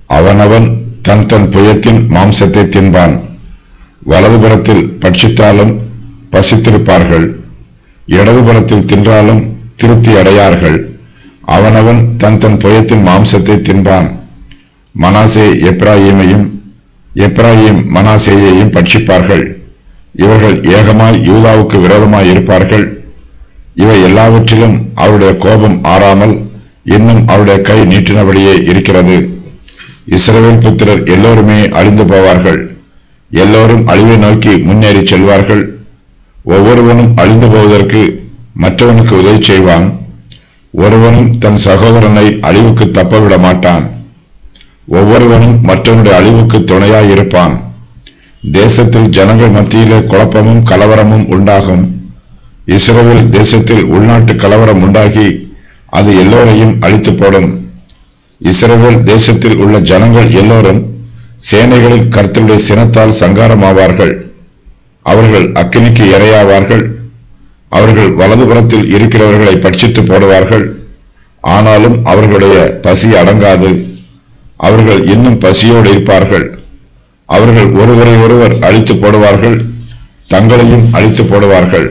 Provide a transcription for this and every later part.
அவனவன் தன் தன் புயத்தின் மாம்சத்தை தின்பான் வலதுபுறத்தில் பட்சித்தாலும் பசித்திருப்பார்கள் இடதுபுறத்தில் தின்றாலும் திருப்தி அடையார்கள் அவனவன் தன் தன் புயத்தின் மாம்சத்தை தின்பான் மனாசே எப்ராஹீமையும் எப்ராஹிம் மனாசேயையும் பட்சிப்பார்கள் இவர்கள் ஏகமாய் யூதாவுக்கு விரோதமாய் இருப்பார்கள் இவை எல்லாவற்றிலும் அவருடைய கோபம் ஆறாமல் இன்னும் அவருடைய கை நீட்டினபடியே இருக்கிறது இஸ்ரவேல் புத்திரர் எல்லோருமே அழிந்து போவார்கள் எல்லோரும் அழிவை நோக்கி முன்னேறி செல்வார்கள் ஒவ்வொருவனும் அழிந்து போவதற்கு மற்றவனுக்கு உதவி செய்வான் ஒருவனும் தன் சகோதரனை அழிவுக்கு தப்பவிட மாட்டான் ஒவ்வொருவனும் மற்றவனுடைய அழிவுக்கு துணையாயிருப்பான் தேசத்தில் ஜனங்கள் மத்தியிலே குழப்பமும் கலவரமும் உண்டாகும் இஸ்ரவேல் தேசத்தில் உள்நாட்டு கலவரம் உண்டாகி அது எல்லோரையும் அழித்து போடும் இஸ்ரவேல் தேசத்தில் உள்ள ஜனங்கள் எல்லோரும் சேனைகளின் கர்த்தருடைய சினத்தால் சங்காரமாவார்கள் அவர்கள் அக்கினிக்கு இரையாவார்கள் அவர்கள் வலதுபுறத்தில் இருக்கிறவர்களை பட்சித்து போடுவார்கள் ஆனாலும் அவர்களுடைய பசி அடங்காது அவர்கள் இன்னும் பசியோடு இருப்பார்கள் அவர்கள் ஒருவரை ஒருவர் அழித்து போடுவார்கள் தங்களையும் அழித்து போடுவார்கள்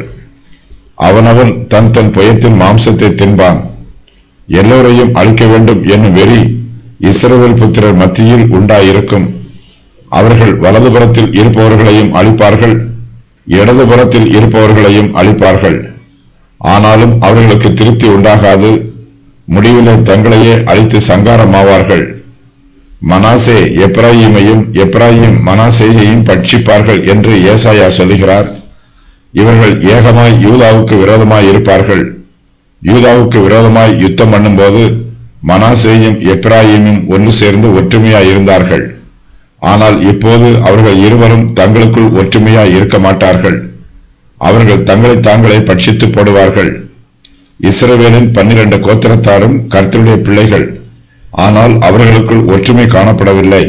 அவனவன் தன் தன் புயத்தின் மாம்சத்தை தின்பான் எல்லோரையும் அழிக்க வேண்டும் என்னும் வெறி இஸ்ரவேல் புத்திரர் மத்தியில் உண்டாயிருக்கும் அவர்கள் வலதுபுறத்தில் இருப்பவர்களையும் அழிப்பார்கள் இடதுபுறத்தில் இருப்பவர்களையும் அழிப்பார்கள் ஆனாலும் அவர்களுக்கு திருப்தி உண்டாகாது முடிவிலே தங்களையே அழித்து சங்காரமாவார்கள் மனாசே எப்ராஹிமையும் எப்ராஹிம் மனாசேயையும் பட்சிப்பார்கள் என்று ஏசாயா சொல்லுகிறார் இவர்கள் ஏகமாய் யூதாவுக்கு விரோதமாய் இருப்பார்கள் யூதாவுக்கு விரோதமாய் யுத்தம் பண்ணும்போது மனாசேயும் எப்ராஹிமும் ஒன்று சேர்ந்து ஒற்றுமையாய் இருந்தார்கள் ஆனால் இப்போது அவர்கள் இருவரும் தங்களுக்குள் ஒற்றுமையாய் இருக்க மாட்டார்கள் அவர்கள் தங்களை தாங்களே பட்சித்து போடுவார்கள் இஸ்ரவேலின் பன்னிரண்டு கோத்திரத்தாரும் கர்த்தருடைய பிள்ளைகள் ஆனால் அவர்களுக்குள் ஒற்றுமை காணப்படவில்லை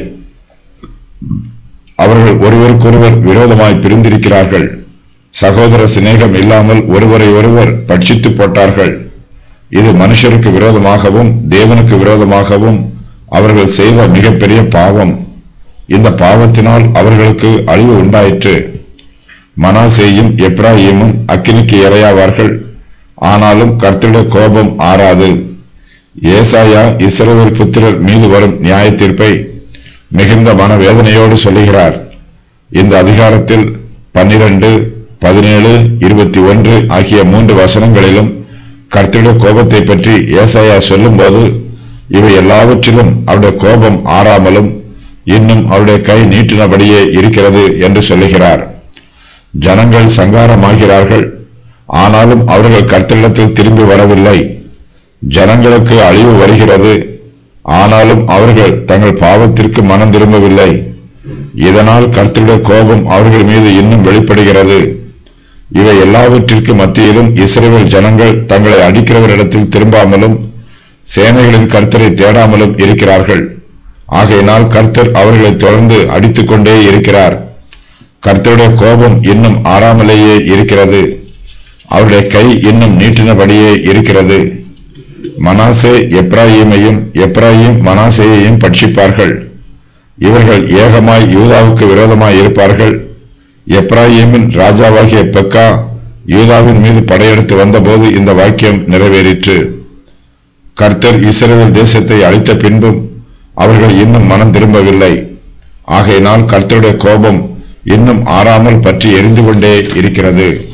அவர்கள் ஒருவருக்கொருவர் விரோதமாய் பிரிந்திருக்கிறார்கள் சகோதர சிநேகம் இல்லாமல் ஒருவரை ஒருவர் பட்சித்து போட்டார்கள் இது மனுஷருக்கு விரோதமாகவும் தேவனுக்கு விரோதமாகவும் அவர்கள் செய்த மிகப்பெரிய பாவம் இந்த பாவத்தினால் அவர்களுக்கு அழிவு உண்டாயிற்று மனாசேயும் எப்ராஹிமும் அக்கினிக்கு இரையாவார்கள் ஆனாலும் கர்த்தருடைய கோபம் ஆறாது ஏசாயா இஸ்ரவேல் புத்திரர் மீது வரும் நியாய தீர்ப்பை மிகுந்த மனவேதனையோடு சொல்லுகிறார் இந்த அதிகாரத்தில் பன்னிரண்டு பதினேழு இருபத்தி ஒன்று ஆகிய மூன்று வசனங்களிலும் கர்த்தருடைய கோபத்தை பற்றி ஏசாயா சொல்லும்போது இவை எல்லாவற்றிலும் அவருடைய கோபம் ஆறாமலும் இன்னும் அவருடைய கை நீட்டினபடியே இருக்கிறது என்று சொல்லுகிறார் ஜனங்கள் சங்காரமாகிறார்கள் ஆனாலும் அவர்கள் கர்த்தரிடத்தில் திரும்பி வரவில்லை ஜனங்களுக்கு அழிவு வருகிறது ஆனாலும் அவர்கள் தங்கள் பாவத்திற்கு மனம் திரும்பவில்லை இதனால் கர்த்தருடைய கோபம் அவர்கள் மீது இன்னும் வெளிப்படுகிறது இவை எல்லாவற்றிற்கு மத்தியிலும் இஸ்ரேல் ஜனங்கள் தங்களை அடிக்கிறவரிடத்தில் திரும்பாமலும் சேனைகளின் கர்த்தரை தேடாமலும் இருக்கிறார்கள் ஆகையினால் கர்த்தர் அவர்களை தொடர்ந்து அடித்துக் கொண்டே இருக்கிறார் கர்த்தருடைய கோபம் இன்னும் ஆறாமலேயே இருக்கிறது அவருடைய கை இன்னும் நீட்டினபடியே இருக்கிறது மனாசே எப்ராஹிமையும் எப்ராஹிம் மனாசேயையும் பட்சிப்பார்கள் இவர்கள் ஏகமாய் யூதாவுக்கு விரோதமாய் இருப்பார்கள் எப்ராஹிமின் ராஜாவாகிய பெக்கா யூதாவின் மீது படையெடுத்து வந்தபோது இந்த வாக்கியம் நிறைவேறிற்று கர்த்தர் இஸ்ரவேல் தேசத்தை அழித்த பின்பும் அவர்கள் இன்னும் மனம் திரும்பவில்லை ஆகையினால் கர்த்தருடைய கோபம் இன்னும் ஆறாமல் பற்றி எரிந்து கொண்டே இருக்கிறது